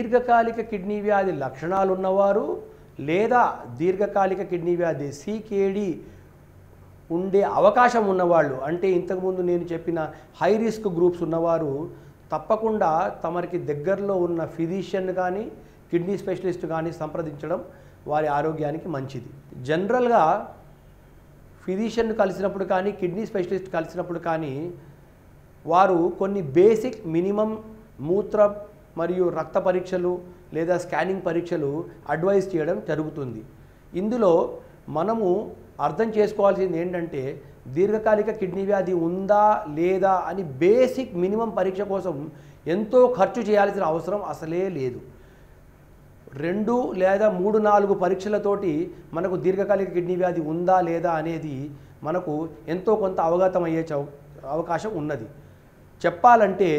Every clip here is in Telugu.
దీర్ఘకాలిక కిడ్నీ వ్యాధి లక్షణాలు ఉన్నవారు లేదా దీర్ఘకాలిక కిడ్నీ వ్యాధి సికేడి ఉండే అవకాశం ఉన్నవాళ్ళు అంటే ఇంతకుముందు నేను చెప్పిన హై రిస్క్ గ్రూప్స్ ఉన్నవారు తప్పకుండా తమరికి దగ్గరలో ఉన్న ఫిజిషియన్ కానీ కిడ్నీ స్పెషలిస్ట్ కానీ సంప్రదించడం వారి ఆరోగ్యానికి మంచిది జనరల్గా ఫిజిషియన్ కలిసినప్పుడు కానీ కిడ్నీ స్పెషలిస్ట్ కలిసినప్పుడు కానీ వారు కొన్ని బేసిక్ మినిమం మూత్ర మరియు రక్త పరీక్షలు లేదా స్కానింగ్ పరీక్షలు అడ్వైస్ చేయడం జరుగుతుంది ఇందులో మనము అర్థం చేసుకోవాల్సింది ఏంటంటే దీర్ఘకాలిక కిడ్నీ వ్యాధి ఉందా లేదా అని బేసిక్ మినిమం పరీక్ష కోసం ఎంతో ఖర్చు చేయాల్సిన అవసరం అసలే లేదు రెండు లేదా మూడు నాలుగు పరీక్షలతోటి మనకు దీర్ఘకాలిక కిడ్నీ వ్యాధి ఉందా లేదా అనేది మనకు ఎంతో కొంత అవగతం అయ్యే చౌ- అవకాశం ఉన్నది చెప్పాలంటే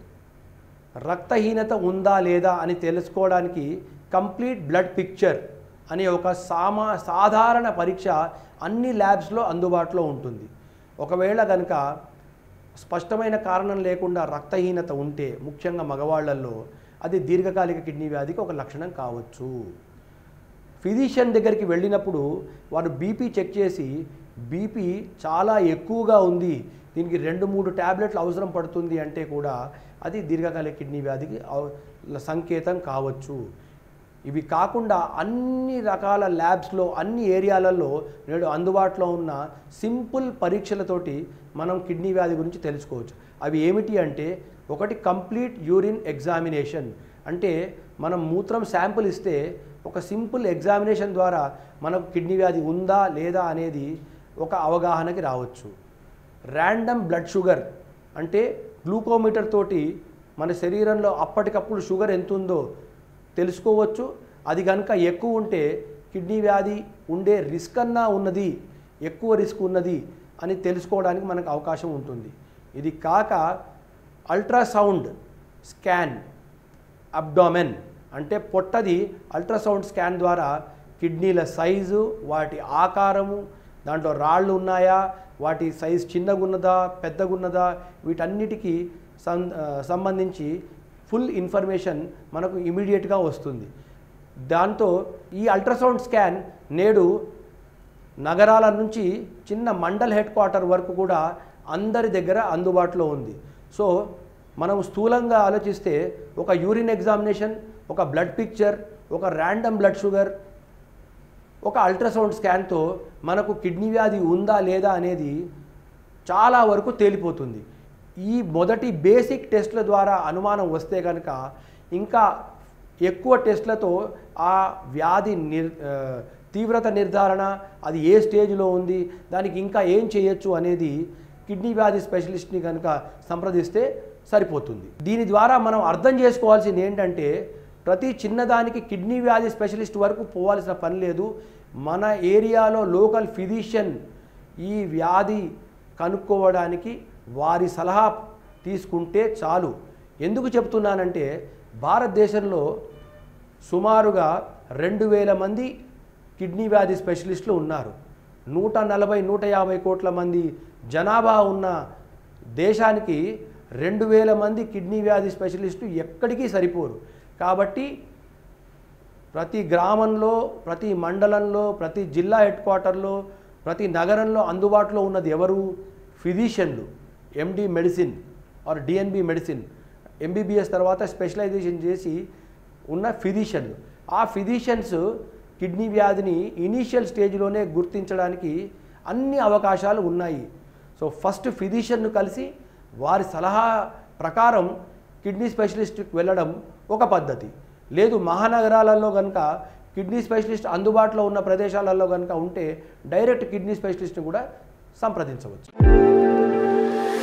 రక్తహీనత ఉందా లేదా అని తెలుసుకోవడానికి కంప్లీట్ బ్లడ్ పిక్చర్ అనే ఒక సామా సాధారణ పరీక్ష అన్ని ల్యాబ్స్లో అందుబాటులో ఉంటుంది ఒకవేళ కనుక స్పష్టమైన కారణం లేకుండా రక్తహీనత ఉంటే ముఖ్యంగా మగవాళ్ళల్లో అది దీర్ఘకాలిక కిడ్నీ వ్యాధికి ఒక లక్షణం కావచ్చు ఫిజిషియన్ దగ్గరికి వెళ్ళినప్పుడు వారు బీపీ చెక్ చేసి బీపీ చాలా ఎక్కువగా ఉంది దీనికి రెండు మూడు ట్యాబ్లెట్లు అవసరం పడుతుంది అంటే కూడా అది దీర్ఘకాలిక కిడ్నీ వ్యాధికి అవ- సంకేతం కావచ్చు ఇవి కాకుండా అన్ని రకాల ల్యాబ్స్లో అన్ని ఏరియాలలో నేడు అందుబాటులో ఉన్న సింపుల్ పరీక్షలతోటి మనం కిడ్నీ వ్యాధి గురించి తెలుసుకోవచ్చు అవి ఏమిటి అంటే ఒకటి కంప్లీట్ యూరిన్ ఎగ్జామినేషన్ అంటే మనం మూత్రం శాంపుల్ ఇస్తే ఒక సింపుల్ ఎగ్జామినేషన్ ద్వారా మనకు కిడ్నీ వ్యాధి ఉందా లేదా అనేది ఒక అవగాహనకి రావచ్చు ర్యాండమ్ బ్లడ్ షుగర్ అంటే గ్లూకోమీటర్ తోటి మన శరీరంలో అప్పటికప్పుడు షుగర్ ఎంత ఉందో తెలుసుకోవచ్చు అది కనుక ఎక్కువ ఉంటే కిడ్నీ వ్యాధి ఉండే రిస్క్ అన్నా ఉన్నది ఎక్కువ రిస్క్ ఉన్నది అని తెలుసుకోవడానికి మనకు అవకాశం ఉంటుంది ఇది కాక అల్ట్రాసౌండ్ స్కాన్ అబ్డామెన్ అంటే పొట్టది అల్ట్రాసౌండ్ స్కాన్ ద్వారా కిడ్నీల సైజు వాటి ఆకారము దాంట్లో రాళ్ళు ఉన్నాయా వాటి సైజ్ చిన్నగున్నదా పెద్దగున్నదా వీటన్నిటికీ సం ఆ, సంబంధించి ఫుల్ ఇన్ఫర్మేషన్ మనకు ఇమీడియట్గా వస్తుంది దాంతో ఈ అల్ట్రాసౌండ్ స్కాన్ నేడు నగరాల నుంచి చిన్న మండల్ హెడ్ క్వార్టర్ వరకు కూడా అందరి దగ్గర అందుబాటులో ఉంది సో మనం స్థూలంగా ఆలోచిస్తే ఒక యూరిన్ ఎగ్జామినేషన్ ఒక బ్లడ్ పిక్చర్ ఒక ర్యాండమ్ బ్లడ్ షుగర్ ఒక అల్ట్రాసౌండ్ స్కాన్తో మనకు కిడ్నీ వ్యాధి ఉందా లేదా అనేది చాలా వరకు తేలిపోతుంది ఈ మొదటి బేసిక్ టెస్ట్ల ద్వారా అనుమానం వస్తే కనుక ఇంకా ఎక్కువ టెస్ట్లతో ఆ వ్యాధి నిర్ ఆ, తీవ్రత నిర్ధారణ అది ఏ స్టేజ్లో ఉంది దానికి ఇంకా ఏం చేయొచ్చు అనేది కిడ్నీ వ్యాధి స్పెషలిస్ట్ని కనుక సంప్రదిస్తే సరిపోతుంది దీని ద్వారా మనం అర్థం చేసుకోవాల్సింది ఏంటంటే ప్రతి చిన్నదానికి కిడ్నీ వ్యాధి స్పెషలిస్ట్ వరకు పోవాల్సిన పని లేదు మన ఏరియాలో లోకల్ ఫిజిషియన్ ఈ వ్యాధి కనుక్కోవడానికి వారి సలహా తీసుకుంటే చాలు ఎందుకు చెప్తున్నానంటే భారతదేశంలో సుమారుగా రెండు వేల మంది కిడ్నీ వ్యాధి స్పెషలిస్టులు ఉన్నారు నూట నలభై నూట యాభై కోట్ల మంది జనాభా ఉన్న దేశానికి రెండు వేల మంది కిడ్నీ వ్యాధి స్పెషలిస్టు ఎక్కడికి సరిపోరు కాబట్టి ప్రతి గ్రామంలో ప్రతి మండలంలో ప్రతి జిల్లా హెడ్ క్వార్టర్లో ప్రతి నగరంలో అందుబాటులో ఉన్నది ఎవరు ఫిజిషియన్లు MD medicine or DNB medicine MBBS తర్వాత స్పెషలైజేషన్ చేసి ఉన్న ఫిజిషియన్లు ఆ ఫిజిషియన్స్ కిడ్నీ వ్యాధిని ఇనీషియల్ స్టేజ్లోనే గుర్తించడానికి అన్ని అవకాశాలు ఉన్నాయి సో ఫస్ట్ ఫిజిషియన్ను కలిసి వారి సలహా ప్రకారం కిడ్నీ స్పెషలిస్ట్కి వెళ్ళడం ఒక పద్ధతి లేదు మహానగరాలలో కనుక కిడ్నీ స్పెషలిస్ట్ అందుబాటులో ఉన్న ప్రదేశాలలో కనుక ఉంటే డైరెక్ట్ కిడ్నీ స్పెషలిస్ట్ని కూడా సంప్రదించవచ్చు